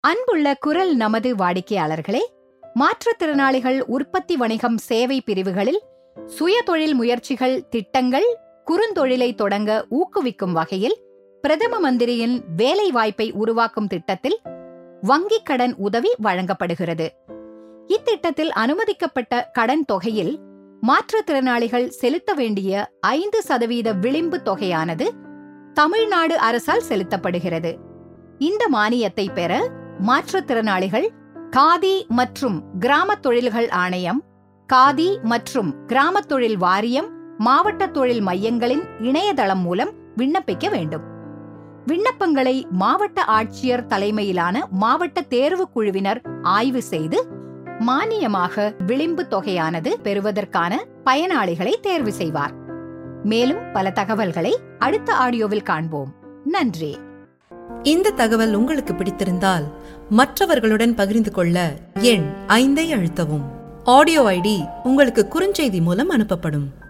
அன்புள்ள குரல் நமது வாடிக்கையாளர்களே மாற்றுத்திறனாளிகள் உற்பத்தி வணிகம் சேவை பிரிவுகளில் சுயதொழில் முயற்சிகள் திட்டங்கள் குறுந்தொழிலை தொடங்க ஊக்குவிக்கும் வகையில் பிரதம மந்திரியின் வேலை வாய்ப்பை உருவாக்கும் திட்டத்தில் வங்கிக் கடன் உதவி வழங்கப்படுகிறது இத்திட்டத்தில் அனுமதிக்கப்பட்ட கடன் தொகையில் மாற்றுத்திறனாளிகள் செலுத்த வேண்டிய ஐந்து சதவீத விளிம்பு தொகையானது தமிழ்நாடு அரசால் செலுத்தப்படுகிறது இந்த மானியத்தை பெற மாற்றுத்திறனாளிகள் காதி மற்றும் கிராமத் தொழில்கள் ஆணையம் காதி மற்றும் கிராமத் தொழில் வாரியம் மாவட்ட தொழில் மையங்களின் இணையதளம் மூலம் விண்ணப்பிக்க வேண்டும் விண்ணப்பங்களை மாவட்ட ஆட்சியர் தலைமையிலான மாவட்ட தேர்வு குழுவினர் ஆய்வு செய்து மானியமாக விளிம்பு தொகையானது பெறுவதற்கான பயனாளிகளை தேர்வு செய்வார் மேலும் பல தகவல்களை அடுத்த ஆடியோவில் காண்போம் நன்றி இந்த தகவல் உங்களுக்கு பிடித்திருந்தால் மற்றவர்களுடன் பகிர்ந்து கொள்ள எண் ஐந்தை அழுத்தவும் ஆடியோ ஐடி உங்களுக்கு குறுஞ்செய்தி மூலம் அனுப்பப்படும்